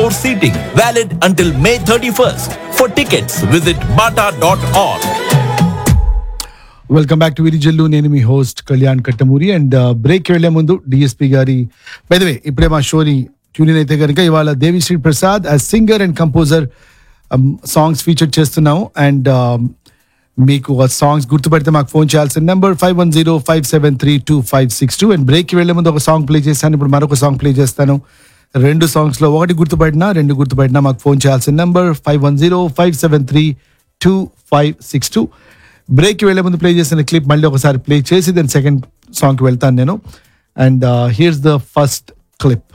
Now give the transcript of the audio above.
Or seating valid until May 31st. For tickets, visit bata.org. Welcome back to Virijallu నేను మీ host Kalyan Kattamuri and break వెళ్లే ముందు DSP గారి వే ఇప్పుడే మా షోని ట్యూన్ అయితే కనుక ఇవాళ Devi Sri Prasad as singer and composer songs feature చేస్తున్నాము అండ్ మీకు ఆ సాంగ్స్ గుర్తుపెడితే మాకు ఫోన్ చేయాల్సిన number five one zero five seven three two five six two and బ్రేక్కి వెళ్లే ముందు ఒక సాంగ్ ప్లే చేశాను ఇప్పుడు మరొక సాంగ్ ప్లే చేస్తాను రెండు సాంగ్స్ లో ఒకటి గుర్తుపడినా రెండు గుర్తుపడినా మాకు ఫోన్ చేయాల్సిన number five one zero five seven three two five six two బ్రేక్కి వెళ్లే ముందు ప్లే చేసిన క్లిప్ మళ్ళీ ఒకసారి ప్లే చేసి దెన్ సెకండ్ సాంగ్కి వెళ్తాను నేను and here's the first clip